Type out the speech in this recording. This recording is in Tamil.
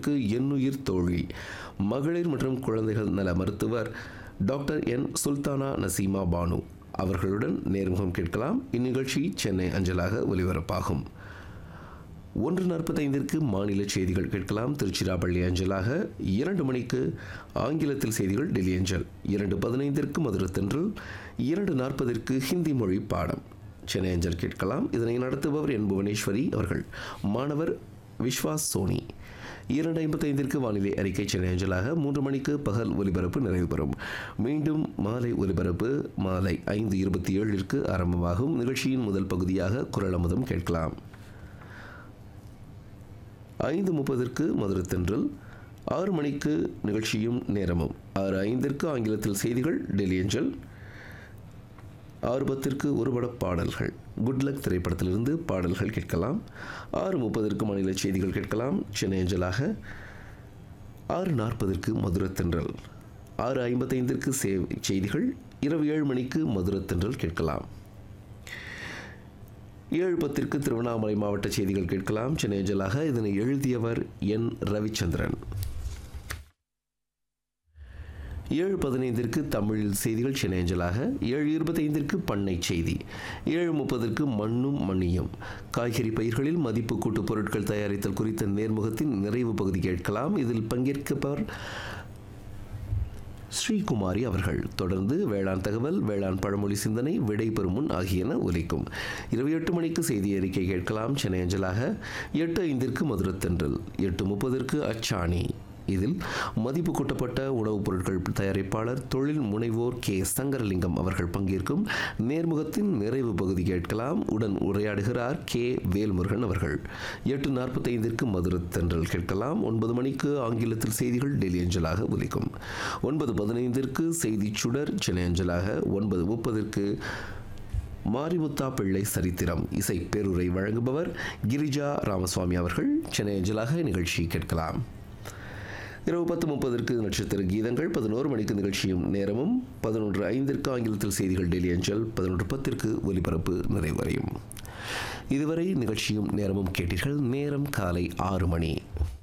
பத்திற்கு எண்ணுயிர் தோழி மகளிர் மற்றும் குழந்தைகள் நல மருத்துவர் டாக்டர் என் சுல்தானா நசீமா பானு அவர்களுடன் நேர்முகம் கேட்கலாம் இந்நிகழ்ச்சி சென்னை அஞ்சலாக ஒலிபரப்பாகும் ஒன்று நாற்பத்தைந்திற்கு மாநில செய்திகள் கேட்கலாம் திருச்சிராப்பள்ளி அஞ்சலாக இரண்டு மணிக்கு ஆங்கிலத்தில் செய்திகள் டெல்லி அஞ்சல் இரண்டு பதினைந்திற்கு மதுரத்தென்றல் இரண்டு நாற்பதிற்கு ஹிந்தி மொழி பாடம் சென்னை அஞ்சல் கேட்கலாம் இதனை நடத்துபவர் என் புவனேஸ்வரி அவர்கள் மாணவர் விஸ்வாஸ் சோனி இரண்டு ஐம்பத்தைந்திற்கு வானிலை அறிக்கை சென்னை அஞ்சலாக மூன்று மணிக்கு பகல் ஒலிபரப்பு நிறைவு பெறும் மீண்டும் மாலை ஒலிபரப்பு மாலை ஐந்து இருபத்தி ஏழிற்கு ஆரம்பமாகும் நிகழ்ச்சியின் முதல் பகுதியாக குரல் அமுதம் கேட்கலாம் ஐந்து முப்பதற்கு மதுரை தென்றல் ஆறு மணிக்கு நிகழ்ச்சியும் நேரமும் ஆறு ஐந்திற்கு ஆங்கிலத்தில் செய்திகள் டெல்லி அஞ்சல் ஆறு பத்திற்கு ஒருபட பாடல்கள் குட் லக் திரைப்படத்திலிருந்து பாடல்கள் கேட்கலாம் ஆறு முப்பதற்கு மாநில செய்திகள் கேட்கலாம் சென்னை அஞ்சலாக ஆறு நாற்பதற்கு மதுரை தென்றல் ஆறு ஐம்பத்தைந்திற்கு சேவை செய்திகள் இரவு ஏழு மணிக்கு மதுரை தென்றல் கேட்கலாம் ஏழு பத்திற்கு திருவண்ணாமலை மாவட்ட செய்திகள் கேட்கலாம் சென்னை அஞ்சலாக இதனை எழுதியவர் என் ரவிச்சந்திரன் ஏழு பதினைந்திற்கு தமிழில் செய்திகள் சென்னை அஞ்சலாக ஏழு இருபத்தைந்திற்கு பண்ணை செய்தி ஏழு முப்பதற்கு மண்ணும் மண்ணியும் காய்கறி பயிர்களில் மதிப்பு கூட்டு பொருட்கள் தயாரித்தல் குறித்த நேர்முகத்தின் நிறைவு பகுதி கேட்கலாம் இதில் பங்கேற்பவர் ஸ்ரீகுமாரி அவர்கள் தொடர்ந்து வேளாண் தகவல் வேளாண் பழமொழி சிந்தனை விடை பெறும் முன் ஆகியன ஒலிக்கும் இரவு எட்டு மணிக்கு செய்தி அறிக்கை கேட்கலாம் சென்னை அஞ்சலாக எட்டு ஐந்திற்கு மதுரத்தென்றல் எட்டு முப்பதற்கு அச்சாணி இதில் மதிப்பு கூட்டப்பட்ட உணவுப் பொருட்கள் தயாரிப்பாளர் தொழில் முனைவோர் கே சங்கரலிங்கம் அவர்கள் பங்கேற்கும் நேர்முகத்தின் நிறைவு பகுதி கேட்கலாம் உடன் உரையாடுகிறார் கே வேல்முருகன் அவர்கள் எட்டு நாற்பத்தைந்திற்கு மதுரை தென்றல் கேட்கலாம் ஒன்பது மணிக்கு ஆங்கிலத்தில் செய்திகள் டெல்லி அஞ்சலாக ஒலிக்கும் ஒன்பது பதினைந்திற்கு செய்தி சுடர் சென்னை அஞ்சலாக ஒன்பது முப்பதற்கு மாரிமுத்தா பிள்ளை சரித்திரம் இசை பேருரை வழங்குபவர் கிரிஜா ராமசுவாமி அவர்கள் சென்னை அஞ்சலாக நிகழ்ச்சி கேட்கலாம் இரவு பத்து முப்பதற்கு நட்சத்திர கீதங்கள் பதினோரு மணிக்கு நிகழ்ச்சியும் நேரமும் பதினொன்று ஐந்திற்கு ஆங்கிலத்தில் செய்திகள் டெல்லி அஞ்சல் பதினொன்று பத்திற்கு ஒலிபரப்பு நிறைவடையும் இதுவரை நிகழ்ச்சியும் நேரமும் கேட்டீர்கள் நேரம் காலை ஆறு மணி